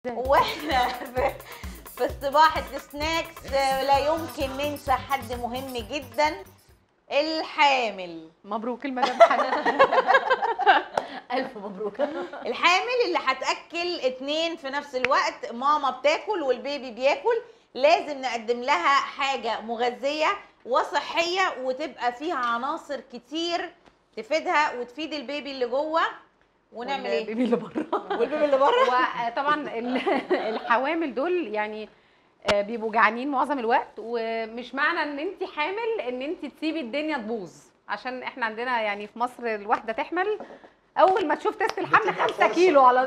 واحنا في في استباحة السناكس لا يمكن ننسى حد مهم جدا الحامل مبروك المدام حنان الف مبروك الحامل اللي هتاكل اتنين في نفس الوقت ماما بتاكل والبيبي بياكل لازم نقدم لها حاجه مغذيه وصحيه وتبقى فيها عناصر كتير تفيدها وتفيد البيبي اللي جوه ونعمل ايه البيبي اللي بره والبيبي اللي بره وطبعا ال- الحوامل دول يعني آه، بيبقوا جعانين معظم الوقت ومش معنى ان انت حامل ان انت تسيبي الدنيا تبوظ عشان احنا عندنا يعني في مصر الواحده تحمل اول ما تشوف تست الحمل بتبقى 5 فرصة. كيلو على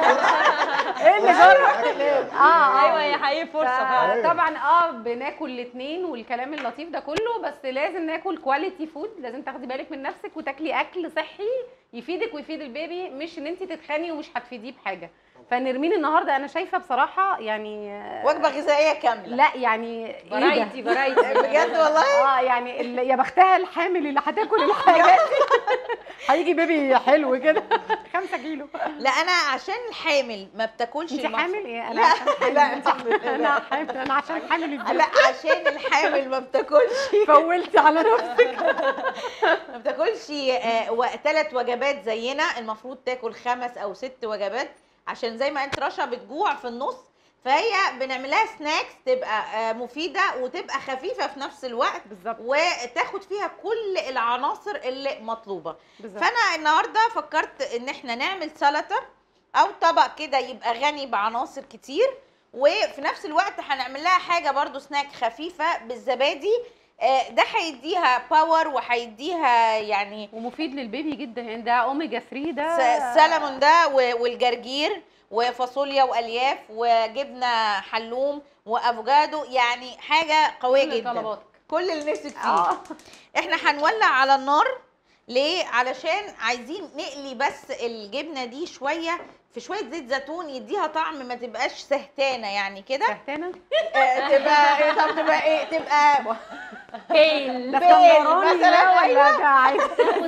ايه اللي جرى اه اه ايوه هي حقيقي فرصه فعلا طبعا اه بناكل الاثنين والكلام اللطيف ده كله بس لازم ناكل كواليتي فود لازم تاخدي بالك من نفسك وتاكلي اكل صحي يفيدك ويفيد البيبي مش ان انت تتخني ومش هتفيديه بحاجه فنرمين النهارده انا شايفه بصراحه يعني آه، وجبه غذائيه كامله لا يعني ايه ده؟ فرايتي فرايتي بجد والله اه يعني ال- يا بختها الحامل اللي هتاكل الحاجات دي هيجي بيبي حلو كده 5 كيلو لا انا عشان الحامل ما بتاكلش انت المف- حامل ايه انا لا عشان حامل. لا الحمد لله انا حامل انا عشان حامل ازاي لا عشان الحامل ما بتاكلش فولتي على نفسك ما بتاكلش ثلاث وجبات زينا المفروض تاكل خمس او ست وجبات عشان زي ما انت رشا بتجوع في النص فهي بنعملها سناكس تبقى آه، مفيده وتبقى خفيفه في نفس الوقت بالظبط وتاخد فيها كل العناصر اللي مطلوبه بالظبط فانا النهارده فكرت ان احنا نعمل سلطه او طبق كده يبقى غني بعناصر كتير وفي نفس الوقت هنعمل لها حاجه برضو سناك خفيفه بالزبادي آه، ده هيديها باور وهيديها يعني ومفيد للبيبي جدا يعني ده اوميجا 3 ده س- السلمون ده و- والجرجير وفاصوليا والياف وجبنه حلوم وافوكادو يعني حاجه قويه كل جدا طلباتك. كل اللي نفسك فيه اه احنا هنولع على النار ليه علشان عايزين نقلي بس الجبنه دي شويه في شويه زيت زيتون يديها طعم ما تبقاش سهتانه يعني كده سهتانه آه، تبقى إيه، طب تبقى ايه تبقى هيل ده بيل اسكندراني مثلاً، ده ولا أيوة. ده عايز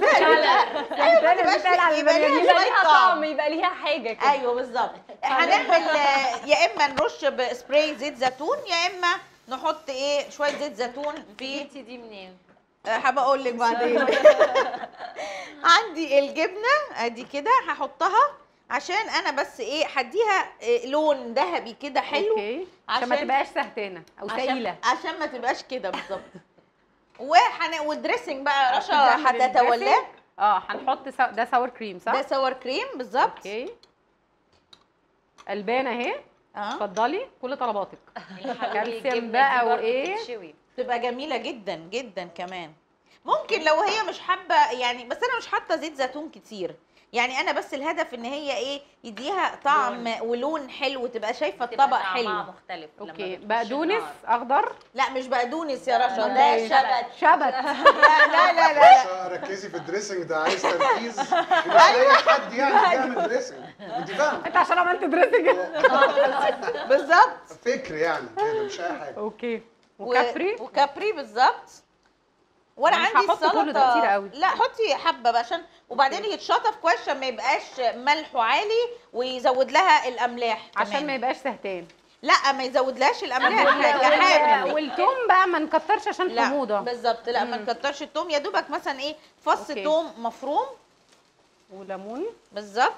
سهتانه تبقاش بتقال على يبقى ليها البني يبقى شوية ليها طعم. طعم يبقى ليها حاجه كده ايوه بالظبط هنعمل آه، يا اما نرش بسبراي زيت زيتون يا اما نحط ايه شويه زيت زيتون في جبتي دي منين؟ آه، هبقى اقول لك بعدين عندي الجبنه ادي كده هحطها عشان انا بس ايه هديها آه، لون ذهبي كده حلو اوكي عشان ما عشان- تبقاش سهتانه او عشان سايله عشان ما تبقاش كده بالظبط وحن... والدريسنج بقى رشا تعمل هتتولاه الدريسنج. اه هنحط سو... ده ساور كريم صح ده سور كريم بالظبط اوكي البان اهي اه اتفضلي كل طلباتك الحلويات كالسيوم الجبنة بقى دي برضه وإيه؟ بتتشوي. تبقى جميله جدا جدا كمان ممكن لو هي مش حابه يعني بس انا مش حاطه زيت زيتون كتير يعني انا بس الهدف ان هي ايه يديها طعم ولون حلو تبقى شايفه بتبقى الطبق طعمها حلو مختلف لما اوكي بتخش بقدونس النار. اخضر لا مش بقدونس يا رشا أمال ده إيه؟ شبت شبت لا لا لا, لا. باشا ركزي في الدريسنج ده عايز تركيز مش اي حد يعني بيعمل دريسنج انت فاهمه انت عشان عملت دريسنج بالظبط فكر يعني كده مش اي حاجه اوكي و- وكابري وكابري بالظبط وانا أنا مش عندي هحط كل السلطه ده كتير قوي. لا حطي حبه بقى عشان وبعدين يتشطف كويس عشان ما يبقاش ملحه عالي ويزود لها الاملاح عشان كمان. ما يبقاش سهتان لا ما يزودلهاش الاملاح وال- كحامل والثوم بقى ما نكترش عشان لا حموضه بالظبط لا ما مم. نكترش التوم يا دوبك مثلا ايه فص أوكي. توم مفروم وليمون بالظبط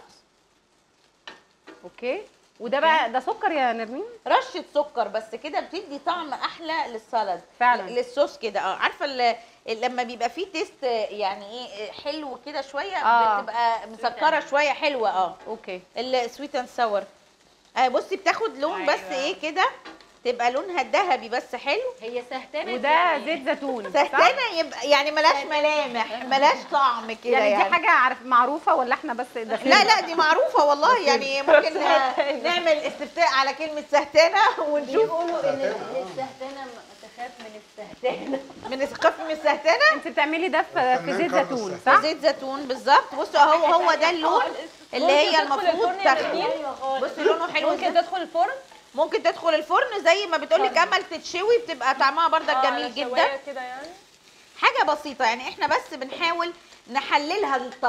اوكي وده بقى ده سكر يا نرمين رشه سكر بس كده بتدي طعم احلى للسلطه فعلا. للصوص كده اه عارفه ال- لما بيبقى فيه تيست يعني ايه حلو كده شويه آه. بتبقى مسكره شويه حلوه اه اوكي السويت اند ساور آه بصي بتاخد لون بس أيوة. ايه كده تبقى لونها ذهبي بس حلو هي سهتانه وده يعني. زيت زيتون صح؟ سهتانه يبقى يعني ملاش ملامح ملاش طعم كده يعني, يعني, دي حاجه عارف معروفه ولا احنا بس داخلين لا لا دي معروفه والله يعني ممكن آه، نعمل استفتاء على كلمه سهتانه ونشوف بيقولوا ان السهتانه تخاف من السهتانه من الخف من السهتانه انت بتعملي ده في, في الفنان زيت كارلوس زيتون السهتان. صح؟ زيت زيتون بالظبط بصوا اهو هو ده اللون اللي هي المفروض تاخده بصي لونه حلو ممكن ازاي تدخل الفرن ممكن تدخل الفرن زي ما بتقول لك امل تتشوي بتبقى طعمها بردك جميل جدا كده يعني حاجه بسيطه يعني احنا بس بنحاول نحللها للطبق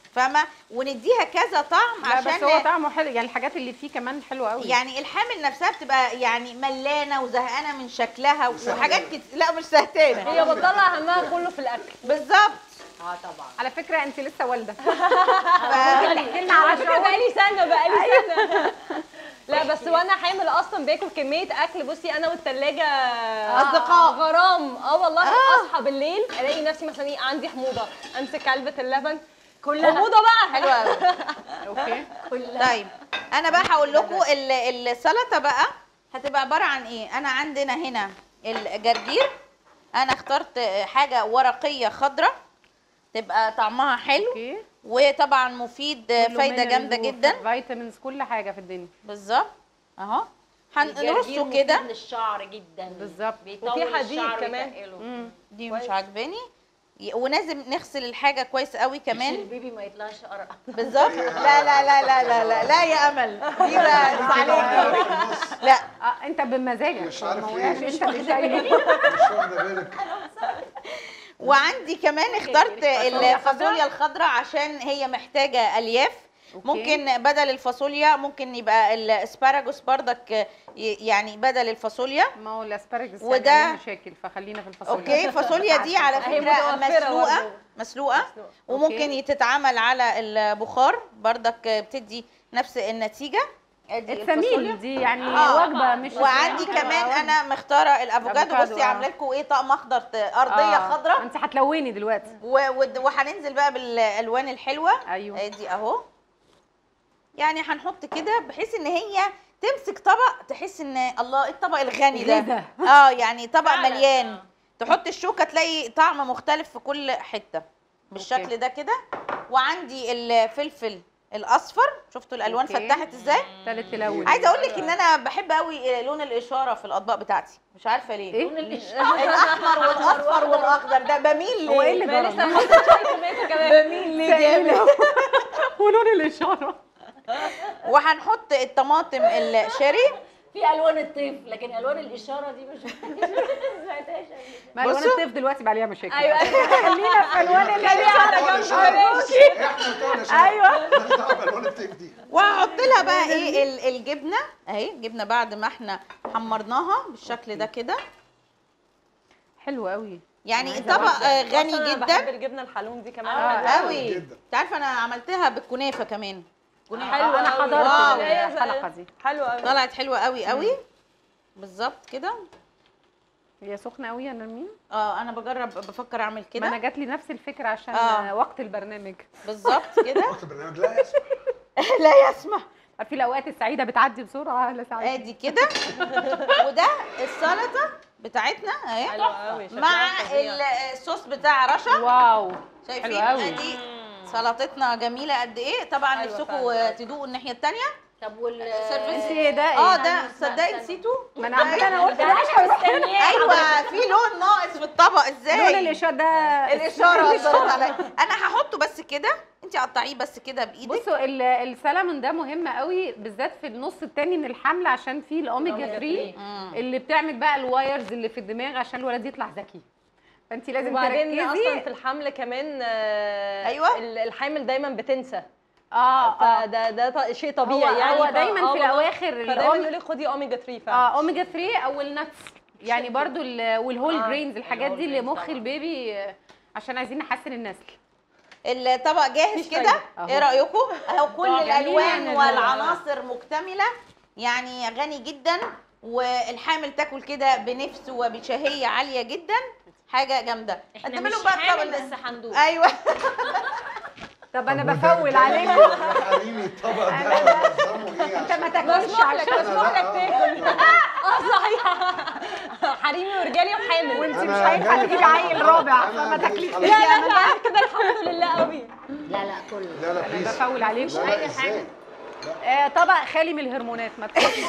فاهمه ونديها كذا طعم لا بس عشان هو طعمه حلو يعني الحاجات اللي فيه كمان حلوه قوي يعني الحامل نفسها بتبقى يعني ملانه وزهقانه من شكلها وسهتانة. وحاجات كتير لا مش سهتانه هي بتطلع همها كله في الاكل بالظبط اه طبعا على فكره انت لسه والده ف- تحكي لنا على على فكره شعور بقالي سنه بقالي سنه لا بس وانا حامل اصلا باكل كميه اكل بصي انا والتلاجة أصدقاء. غرام اه والله اصحى بالليل الاقي نفسي مثلا ايه عندي حموضه امسك علبه اللبن كلها حموضه بقى حلوه قوي اوكي طيب انا بقى هقول لكم ال- السلطه بقى هتبقى عباره عن ايه انا عندنا هنا الجرجير انا اخترت حاجه ورقيه خضراء تبقى طعمها حلو اوكي وطبعا مفيد كله فايده minerals جامده جدا فيتامينز كل حاجه في الدنيا بالظبط اهو الجرجير هنرصه مفيد كده للشعر جدا بالظبط. بيطول وفي حديد الشعر كمان. ويتقله. مم. دي مش عاجباني ي- ولازم نغسل الحاجه كويس قوي عشان كمان البيبي ما يطلعش قرع بالظبط لا لا لا لا لا لا لا يا امل دي بقى عليكي لا اه انت بمزاجك مش عارف ما ليه. وقعش انت اللي شايل مش واخده بالك وعندي كمان اخترت الفاصوليا الخضراء عشان هي محتاجه الياف أوكي. ممكن بدل الفاصوليا ممكن يبقى الاسباراجوس بردك ي- يعني بدل الفاصوليا ما هو الاسبارجس وده- وده عليه مشاكل فخلينا في الفاصوليا اوكي الفاصوليا دي على هي فكره متوفرة مسلوقه برضه. مسلوقه وممكن تتعمل على البخار بردك بتدي نفس النتيجه ادي الفاصوليا التميل دي يعني آه. وجبه مش وعندي كمان انا مختاره الافوكادو أفوكادو، بصي آه. عامله لكم ايه طقم اخضر ت- ارضيه آه. خضراء انت هتلوني دلوقتي و- ود- وهننزل بقى بالالوان الحلوه ايوه ادي اهو يعني هنحط كده بحيث ان هي تمسك طبق تحس ان الله إيه الطبق الغني ده غدا. اه يعني طبق فعلاً، مليان آه. تحط الشوكه تلاقي طعم مختلف في كل حته بالشكل أوكي. ده كده وعندي الفلفل الاصفر شفتوا الالوان أوكي. فتحت ازاي تالت تلون عايزه اقول لك ان انا بحب قوي لون الاشاره في الاطباق بتاعتي مش عارفه ليه ايه الاحمر والاصفر والاخضر ده بميل هو ايه ليه اللي ما لسه جرى ما حطيتش شويه توماتو كمان بميل ليه جامد ولون الاشاره وهنحط الطماطم الشيري في الوان الطيف لكن الوان الاشاره دي مش ما سمعتهاش قبل كده. ما الوان بصوا. الطيف دلوقتي بقى عليها مشاكل ايوه خلينا في الوان خليها على جنب احنا بتوع الاشاره ايوه مالناش دعوه بالوان الطيف دي وهحط لها بقى ايه ال- الجبنه اهي جبنه بعد ما احنا حمرناها بالشكل ده كده حلو قوي يعني عايزة طبق واحدة. آه، غني أصلاً أنا بحب جدا الجبنه الحلوم دي كمان آه، قوي جدا. انت عارفه انا عملتها بالكنافه كمان حلوه انا أوي. حضرت واو. الحلقه دي حلوه قوي طلعت حلوه قوي قوي بالظبط كده هي سخنه قوي يا نرمين اه انا بجرب بفكر اعمل ما انا كده جات لي نفس الفكره عشان آه. وقت البرنامج بالظبط كده وقت البرنامج لا يسمح لا يسمح عارفين الاوقات السعيده بتعدي بسرعه لا سعيده ادي كده وده السلطه بتاعتنا اهي حلوه قوي مع ال- الصوص بتاع رشا واو شايفين حلو قوي. ادي سلطتنا جميله قد ايه طبعا أيوة نفسكم فعلا. تدوقوا الناحيه الثانيه طب وال سيرفيس. انت ايه ده اه ايه ده استنى، تصدقي استنى. نسيتوا ما انا عماله انا قلت ده ده انا مستنياه ايوه في لون ناقص في الطبق ازاي لون الاشاره ده الاشاره اثرت عليا انا هحطه بس كده انت قطعيه بس كده بايدك بصوا ال- السلمون ده مهم قوي بالذات في النص التاني من الحمل عشان فيه الاوميجا 3 مم. اللي بتعمل بقى الوايرز اللي في الدماغ عشان الولد يطلع ذكي فانت لازم وبعدين اصلا تركزي في الحمل كمان آه، أيوة. ال- الحامل دايما بتنسى اه اه فده ده ط- شيء هو, طبيعي يعني هو ف- دايما آه في والله. الاواخر فدايما الأوم- يقول لك خدي اوميجا 3 فعلا اه اوميجا 3 او النتس يعني برضو ال- والهول آه، جرينز الحاجات دي الهول اللي جرينز مخ طبعاً. البيبي آه، عشان عايزين نحسن النسل الطبق جاهز مفيش كده فايدة. أهو. ايه رايكم اهو كل طبعاً. الالوان جميل. والعناصر مكتمله يعني غني جدا والحامل تاكل كده بنفس وبشهيه عاليه جدا حاجه جامده احنا قدم مش لهم بقى حامل الطبق بس هندوق ايوه طب انا طب بفول وده- عليكم يا حريمي الطبق ده نظامه ايه انت ما عشان- تاكلش مسموح لك عشان مسموح لك تاكل اه صحيح حريمي ورجالي وحامل وانت أنا مش هينفع جاي تجيبي في عيل الحلقة. رابع أنا فما جاي تاكليش في لا الحلقة. لا لا كده الحمد لله قوي لا لا كله لا لا انا بليز بفول عليكم لا لا أي ازاي حاجة. آه طبق خالي من الهرمونات ما تخافيش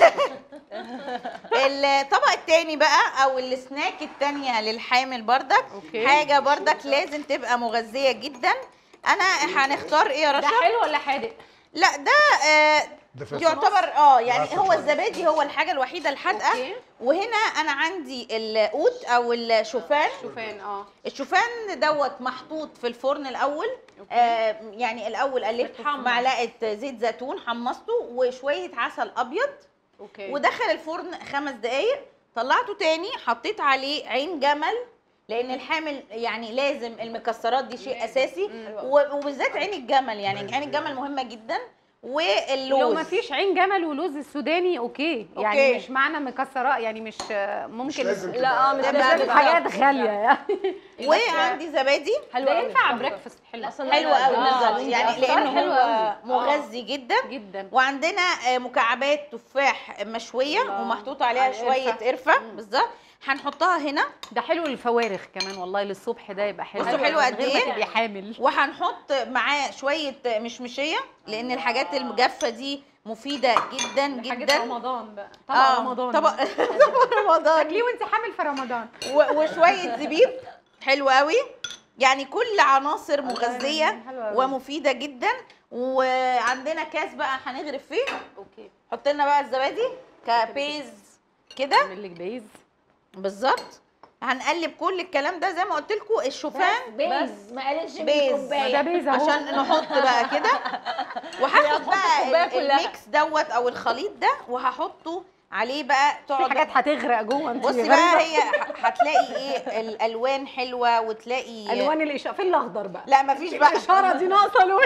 الطبق التاني بقى او السناك التانية للحامل بردك أوكي. حاجه بردك لازم تبقى مغذيه جدا انا هنختار ايه يا ده رشا حلو ولا حادق لا ده آه ده في يعتبر اه يعني لا، هو في الزبادي هو الحاجه الوحيده الحادقه أوكي. وهنا انا عندي القوت او الشوفان شوفان اه الشوفان دوت محطوط في الفرن الاول آه يعني الاول قلبت معلقه زيت زيتون حمصته وشويه عسل ابيض اوكي ودخل الفرن خمس دقايق طلعته تاني حطيت عليه عين جمل لان الحامل يعني لازم المكسرات دي شيء اساسي و- وبالذات عين الجمل يعني عين الجمل مهمه جدا واللوز لو ما فيش عين جمل ولوز السوداني اوكي يعني أوكي. مش معنى مكسرات يعني مش مش ممكن لازم لا اه مش ده لازم بقى تبقى- حاجات غاليه يعني وعندي زبادي حلو ده قوي. ينفع بريكفاست حلو أصلاً حلو أنا- قوي آه، بالظبط عندي يعني أفكار لانه حلوة هو قوي. مغذي جدا جدا وعندنا آه، مكعبات تفاح مشويه الله. ومحطوط عليها على شويه القرفة. قرفه بالظبط هنحطها هنا ده حلو للفوارغ كمان والله للصبح ده يبقى حلو بصوا حلو من قد غير ما إيه؟ تبقي حامل وهنحط معاه شويه مشمشيه لان الحاجات المجفه دي مفيده جدا حاجة جدا رمضان بقى طبق رمضان طبق طبق رمضان تاكليه وانت حامل في رمضان و- وشويه زبيب حلو قوي يعني كل عناصر مغذيه حلو قوي. ومفيده جدا وعندنا كاس بقى هنغرف فيه اوكي حط لنا بقى الزبادي كبيز كده اعمل لك بيز بالظبط هنقلب كل الكلام ده زي ما قلت لكم الشوفان بيز ما قالتش بيز. بالكوبايه ده بيز اهو عشان نحط بقى كده وهاخد بقى الكوباية ال- كلها. الميكس دوت او الخليط ده وهحطه عليه بقى في تقعد حاجات هتغرق جوه انت بصي بقى هي ه- هتلاقي ايه الالوان حلوه وتلاقي الوان الاشاره فين الاخضر بقى لا مفيش بقى الاشاره دي ناقصه لون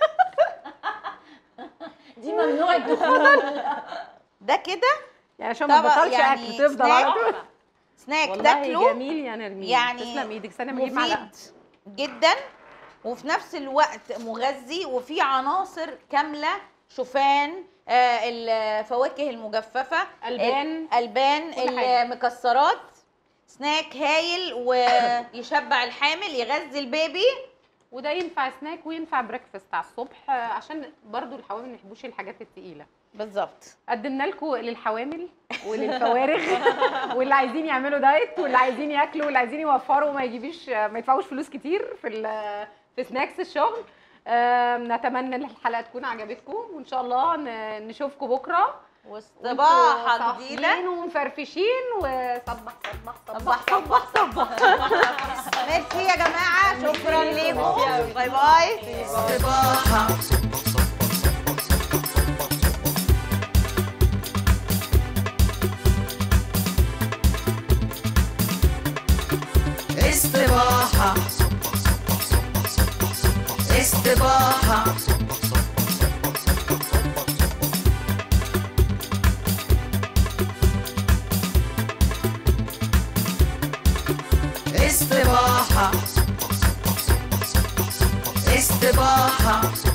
دي ممنوع الدخول ده كده يعني عشان ما طبق بطلش يعني اكل تفضل على سناك. طول سناك والله تاكله جميل يا نرمين يعني تسلم ايدك استنى ما اجيب معلقه مفيد جدا وفي نفس الوقت مغذي وفيه عناصر كامله شوفان آه الفواكه المجففه ألبان. ال- البان كل حاجة. المكسرات سناك هايل ويشبع الحامل يغذي البيبي وده ينفع سناك وينفع بريكفاست على الصبح آه، عشان برضو الحوامل ما يحبوش الحاجات التقيله بالظبط قدمنا لكم للحوامل وللفوارغ واللي عايزين يعملوا دايت واللي عايزين ياكلوا واللي عايزين يوفروا وما يجيبوش ما يدفعوش فلوس كتير في ال- في سناكس الشغل آم، نتمنى ان الحلقه تكون عجبتكم وان شاء الله ن- نشوفكم بكره وصباحه وانتوا جديده صاحيين ومفرفشين وصبح صبح صبح صبح صبح صبح ميرسي يا جماعه شكرا ليكم باي باي استباحة استباحة استباحة استباحة